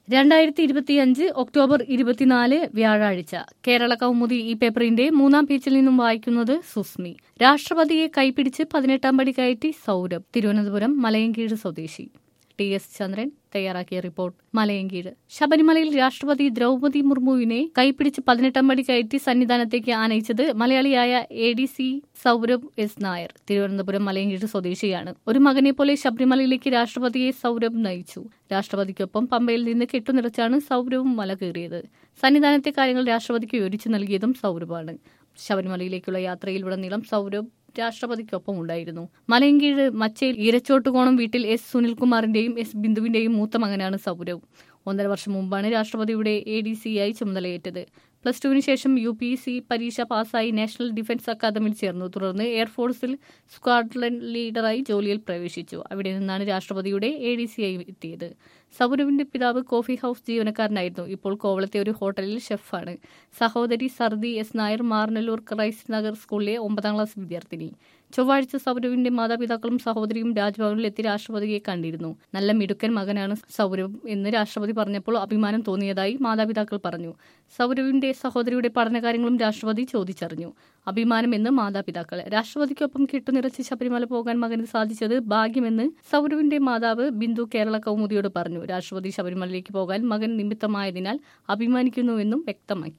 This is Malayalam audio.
രണ്ടായിരത്തി ഇരുപത്തിയഞ്ച് ഒക്ടോബർ ഇരുപത്തിനാല് വ്യാഴാഴ്ച കേരള കൗമുദി ഈ പേപ്പറിന്റെ മൂന്നാം പേജിൽ നിന്നും വായിക്കുന്നത് സുസ്മി രാഷ്ട്രപതിയെ കൈപിടിച്ച് പതിനെട്ടാം പടി കയറ്റി സൗരഭ് തിരുവനന്തപുരം മലയൻകീഴ് സ്വദേശി ടി എസ് ചന്ദ്രൻ തയ്യാറാക്കിയ റിപ്പോർട്ട് മലയൻകീഴ് ശബരിമലയിൽ രാഷ്ട്രപതി ദ്രൗപതി മുർമുവിനെ കൈപ്പിടിച്ച് പതിനെട്ടാം പടി കയറ്റി സന്നിധാനത്തേക്ക് ആനയിച്ചത് മലയാളിയായ A D C Saurabh S Nair Thiruvananthapuram Malayinkeezhu സ്വദേശിയാണ് ഒരു മകനെ പോലെ ശബരിമലയിലേക്ക് രാഷ്ട്രപതിയെ സൗരഭ് നയിച്ചു രാഷ്ട്രപതിക്കൊപ്പം പമ്പയിൽ നിന്ന് കെട്ടുനിറച്ചാണ് സൗരഭും മല കയറിയത് സന്നിധാനത്തെ കാര്യങ്ങൾ രാഷ്ട്രപതിക്ക് വിവരിച്ചു നൽകിയതും സൗരഭാണ് ശബരിമലയിലേക്കുള്ള യാത്രയിലുടനീളം സൗരഭ് രാഷ്ട്രപതിക്കൊപ്പം ഉണ്ടായിരുന്നു മലയൻകീഴ് മച്ചയിൽ ഈരച്ചോട്ടുകോണം വീട്ടിൽ എസ് സുനിൽകുമാറിന്റെയും എസ് ബിന്ദുവിന്റെയും മൂത്ത മകനാണ് സൗരവ് ഒന്നര വർഷം മുമ്പാണ് രാഷ്ട്രപതിയുടെ എ ഡി സിയായി ചുമതലയേറ്റത് പ്ലസ് ടുവിന് ശേഷം യു പി സി പരീക്ഷ പാസ്സായി നാഷണൽ ഡിഫൻസ് അക്കാദമിയിൽ ചേർന്നു തുടർന്ന് എയർഫോഴ്സിൽ സ്ക്വാഡ്ലൻ ലീഡറായി ജോലിയിൽ പ്രവേശിച്ചു അവിടെ നിന്നാണ് രാഷ്ട്രപതിയുടെ എ ഡി സിയായി എത്തിയത് സൗരവിന്റെ പിതാവ് കോഫി ഹൌസ് ജീവനക്കാരനായിരുന്നു ഇപ്പോൾ കോവളത്തെ ഒരു ഹോട്ടലിൽ ഷെഫാണ് സഹോദരി സർദി എസ് നായർ മാർനല്ലൂർ ക്രൈസ്റ്റ് നഗർ സ്കൂളിലെ ഒമ്പതാം ക്ലാസ് വിദ്യാർത്ഥിനി ചൊവ്വാഴ്ച സൗരവിന്റെ മാതാപിതാക്കളും സഹോദരിയും രാജ്ഭവനിൽ എത്തി രാഷ്ട്രപതിയെ കണ്ടിരുന്നു നല്ല മിടുക്കൻ മകനാണ് സൗരവ് എന്ന് രാഷ്ട്രപതി പറഞ്ഞപ്പോൾ അഭിമാനം തോന്നിയതായി മാതാപിതാക്കൾ പറഞ്ഞു സൗരവിന്റെ സഹോദരിയുടെ പഠനകാര്യങ്ങളും രാഷ്ട്രപതി ചോദിച്ചറിഞ്ഞു അഭിമാനം എന്ന് മാതാപിതാക്കൾ രാഷ്ട്രപതിക്കൊപ്പം കെട്ടുനിറച്ച് ശബരിമല പോകാൻ മകന് സാധിച്ചത് ഭാഗ്യമെന്ന് സൗരവിന്റെ മാതാവ് ബിന്ദു കേരള കൗമുദിയോട് പറഞ്ഞു രാഷ്ട്രപതി ശബരിമലയിലേക്ക് പോകാൻ മകൻ നിമിത്തമായതിനാൽ അഭിമാനിക്കുന്നുവെന്നും വ്യക്തമാക്കി